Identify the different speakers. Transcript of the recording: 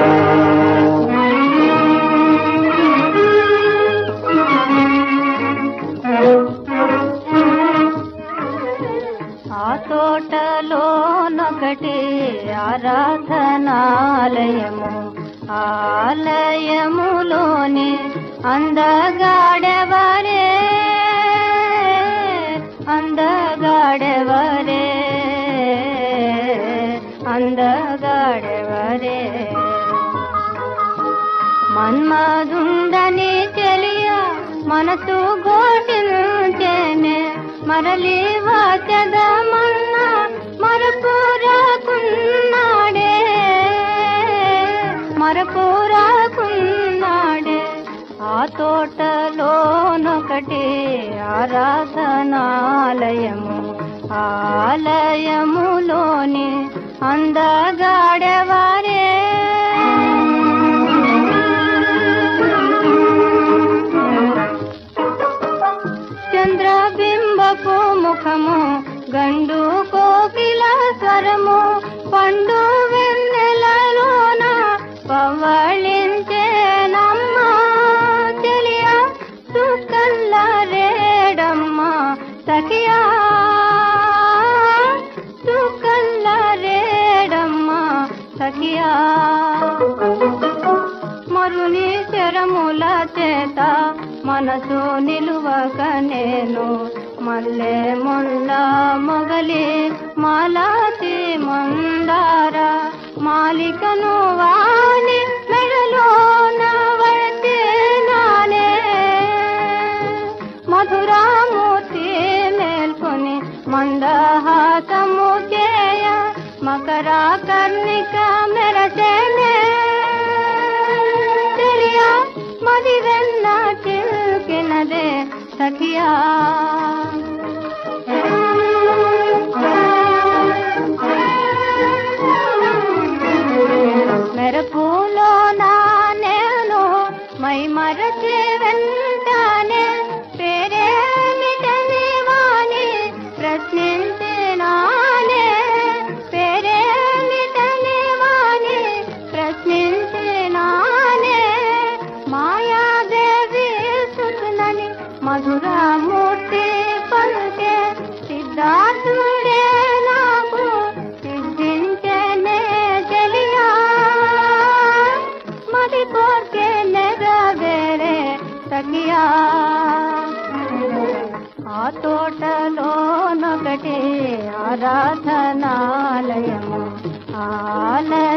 Speaker 1: ఆ తోటలోనొకటి ఆరాధనాలయము ఆలయములోని అందగాడెవరే అందగాడెవరే అందగాడెవరే మన్మధుండని తెలియ మనసు గోటించేనే మరలి వాచదమన్న మరపురాకున్నాడే మరపురాకున్నాడే ఆ తోటలోనొకటి ఆరాధనాలయము ఆలయములోని అందగాడెవరే చంద్రబింబపు ముఖము గండు కోకిల స్వరము పండు వెన్నెలలోన పవళించేనమ్మ తెలియ చుక్కల్ల రేడమ్మ సఖియా చుక్కల్ల రేడమ్మ సఖియా మరుని శరముల చేత మనసు నిలువక నేను మల్లె మొల్ల మొగలి మాలాతి మందార మాలికను వాణి మెడలో నవతే నానే మధురామూర్తి మేల్కొని మందహాసము చేయ మకరా కర్ణిక మెరసేనే తెలియ మది వెన్న చిల్కినదే సఖియా మెరపులో నా నేను మై మరచి వెంటానే పేరేమిటని వాణి ప్రశ్నించినానే పేరేమిటని వాణి ప్రశ్నించినానే మాయాదేవి సుతునని మధురామూర్తి పలుకే సిద్ధార్థుడే నాకు సిద్ధించనే తెలియా మది కోర్కే నెరవేరే సఖియా ఆ తోటలోనొకటి ఆరాధనాలయము ఆలయ